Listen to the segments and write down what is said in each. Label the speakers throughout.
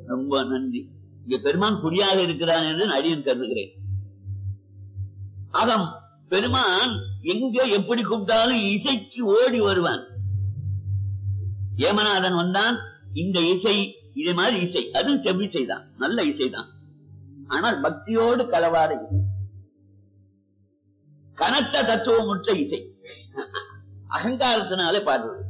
Speaker 1: ரொம்ப நன்றி இங்க பெருமான் குறியாக இருக்கிறான் என்று நான் அடியன் கருதுகிறேன் அகம் பெருமான் எங்க எப்படி கூப்பிட்டாலும் இசைக்கு ஓடி வருவான் ஏமநாதன் வந்தான் இந்த இசை இதே மாதிரி இசை அதுவும் செவ்விசை தான் நல்ல இசை தான் ஆனால் பக்தியோடு கலவாத இசை கனத்த தத்துவமுற்ற இசை அகங்காரத்தினாலே பாடுவது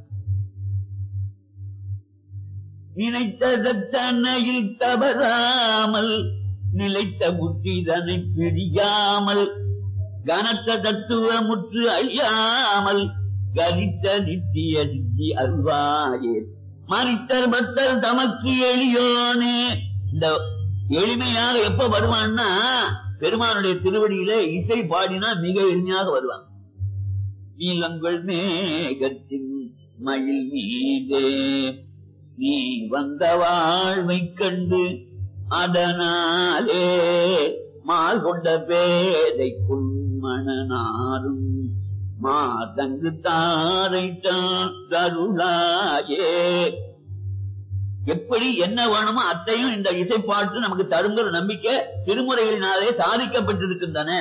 Speaker 1: நினைத்ததனையில் தவறாமல் நிலைத்த முற்றிதனை பிரியாமல் கனத்த தத்துவமுற்று அழியாமல் கரித்த நித்திய சித்தி அல்வாயே மனிதர் பக்தர் தமக்கு எளியோனே இந்த எளிமையாக எப்ப வருவான்னா பெருமானுடைய திருவடியில இசை பாடினா மிக எளிமையாக வருவான் நீலங்கள் மேகத்தின் மயில் மீதே நீ வந்த வாழ்வை கண்டு அதனாலே மால் கொண்ட பேதைக்குள் மணனாரும் மாதங்கு தாரை தருளாயே எப்படி என்ன வேணுமோ அத்தையும் இந்த இசைப்பாட்டு நமக்கு தருங்கிற நம்பிக்கை திருமுறைகளினாலே சாதிக்கப்பட்டிருக்கின்றன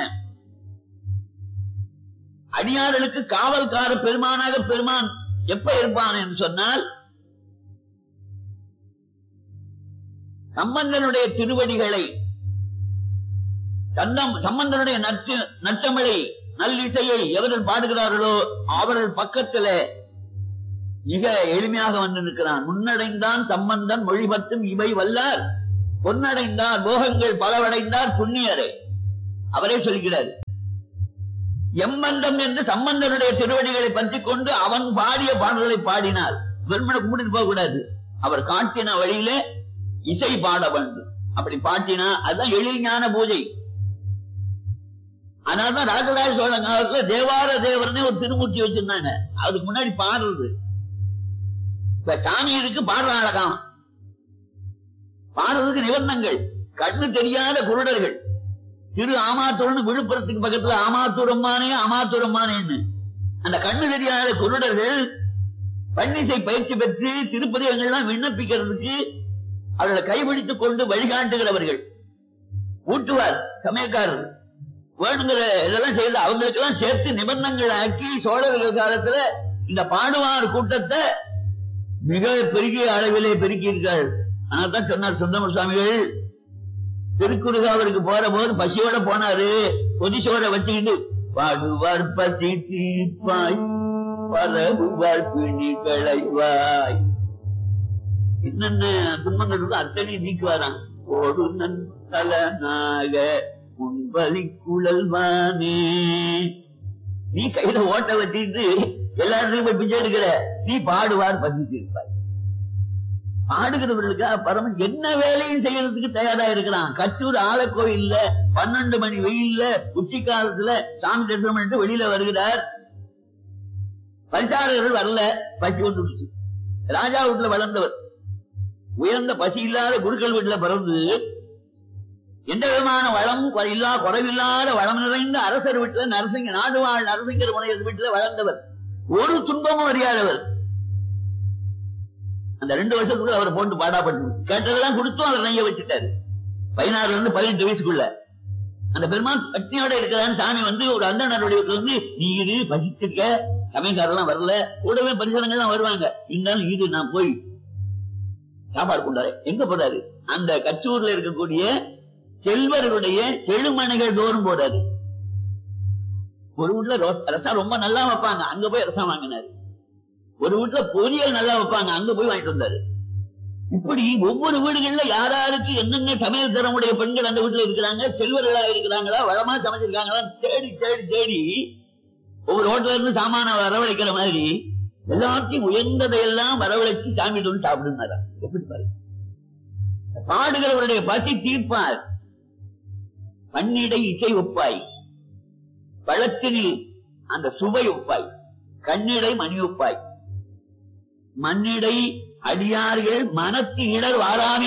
Speaker 1: அடியார்களுக்கு காவல்கார பெருமானாக பெருமான் எப்ப இருப்பான் என்று சொன்னால் சம்பந்தனுடைய திருவடிகளை சந்தம் சம்பந்தனுடைய நற்று நற்றமிழை நல்லிசையை எவர்கள் பாடுகிறார்களோ அவர்கள் பக்கத்துல மிக எளிமையாக வந்து நிற்கிறான் முன்னடைந்தான் சம்பந்தன் மொழிபத்தும் இவை வல்லார் பொன்னடைந்தார் போகங்கள் பலவடைந்தார் புண்ணியரே அவரே சொல்கிறார் எம்பந்தம் என்று சம்பந்தனுடைய திருவடிகளை பற்றிக் கொண்டு அவன் பாடிய பாடல்களை பாடினார் வெறுமனை கும்பிட்டு போக கூடாது அவர் காட்டின வழியிலே இசை பாட வேண்டும் அப்படி பாட்டினா அதுதான் எழில் ஞான பூஜை அதனாலதான் ராஜராஜ சோழன் காலத்துல தேவார தேவர்னே ஒரு திருமூர்த்தி வச்சிருந்தாங்க அதுக்கு முன்னாடி பாடுறது இப்ப சாமி இருக்கு பாடுற அழகாம் பாடுறதுக்கு நிபந்தங்கள் கண்ணு தெரியாத குருடர்கள் திரு ஆமாத்தூர்னு விழுப்புரத்துக்கு பக்கத்துல ஆமாத்தூரம்மானே ஆமாத்தூரம்மானேன்னு அந்த கண்ணு தெரியாத குருடர்கள் பன்னிசை பயிற்சி பெற்று திருப்பதி எங்கெல்லாம் விண்ணப்பிக்கிறதுக்கு அவர்களை கைபிடித்துக் கொண்டு வழிகாட்டுகிறவர்கள் ஊட்டுவார் சமயக்காரர் வேணுங்கிற இதெல்லாம் செய்து அவங்களுக்கு எல்லாம் சேர்த்து நிபந்தங்கள் ஆக்கி சோழர்கள் காலத்துல இந்த பாடுவார் கூட்டத்தை மிக பெருகிய அளவிலே பெருக்கி இருக்கார் தான் சொன்னார் சுந்தரம சுவாமிகள் திருக்குறுகாவருக்கு போற போது பசியோட போனாரு கொதிசோட வச்சுக்கிட்டு பாடுவார் பசி தீர்ப்பாய் பரவுவார் பிணி களைவாய் என்னென்ன துன்பங்கள் இருக்கோ அத்தனை நீக்குவாராம் ஓடு நன் தலனாக உன்பலி குழல்வானே நீ கையில ஓட்ட வச்சுட்டு எல்லாருக்கும் போய் பிச்சை எடுக்கிற நீ பாடுவார் பசித்து இருப்பாய் பாடுகிறவர்களுக்காக பரமன் என்ன வேலையும் செய்யறதுக்கு தயாரா இருக்கிறான் கச்சூர் ஆலக்கோயில்ல பன்னெண்டு மணி வெயில்ல உச்சி காலத்துல சாமி தரிசனம் பண்ணிட்டு வெளியில வருகிறார் பரிசாரகர்கள் வரல பசி கொண்டு ராஜா வீட்டுல வளர்ந்தவர் உயர்ந்த பசி இல்லாத குருக்கள் வீட்டுல பிறந்து எந்த விதமான வளம் இல்லா குறைவில்லாத வளம் நிறைந்த அரசர் வீட்டுல நரசிங்க நாடு வாழ் நரசிங்கர் முனையர் வீட்டுல வளர்ந்தவர் ஒரு துன்பமும் அறியாதவர் அந்த ரெண்டு வருஷத்துக்குள்ள அவர் போட்டு பாடாப்பட்டு கேட்டதெல்லாம் கொடுத்தும் அவர் நெய்ய வச்சுட்டாரு பதினாறுல இருந்து பதினெட்டு வயசுக்குள்ள அந்த பெருமாள் பட்னியோட இருக்கிறான்னு சாமி வந்து ஒரு அந்தனருடைய வந்து நீ இது பசித்துக்க சமயக்காரெல்லாம் வரல கூடவே பரிசனங்கள்லாம் வருவாங்க இருந்தாலும் இது நான் போய் சாப்பாடு கொண்டாரு எங்க போறாரு அந்த கச்சூர்ல இருக்கக்கூடிய செல்வர்களுடைய செழுமனைகள் தோறும் போறாரு ஒரு வீட்டுல ரசம் ரொம்ப நல்லா வைப்பாங்க அங்க போய் ரசம் வாங்கினாரு ஒரு வீட்டுல பொரியல் நல்லா வைப்பாங்க அங்க போய் வாங்கிட்டு வந்தாரு இப்படி ஒவ்வொரு வீடுகள்ல யாராருக்கு என்னென்ன சமையல் தரமுடைய பெண்கள் அந்த வீட்டுல இருக்கிறாங்க செல்வர்களா இருக்கிறாங்களா வளமா சமைச்சிருக்காங்களா தேடி தேடி தேடி ஒவ்வொரு ஹோட்டல இருந்து சாமான வரவழைக்கிற மாதிரி எல்லாத்தையும் உயர்ந்ததையெல்லாம் வரவழைச்சு சாமி வந்து சாப்பிடுனாரா எப்படி பாரு பாடுகிறவருடைய பசி தீர்ப்பார் பன்னிடை இசை ஒப்பாய் பழத்தினில் அந்த சுவை ஒப்பாய் கண்ணிடை மணி ஒப்பாய் மண்ணிடை அடியார்கள் மனத்து இடர் வாராமே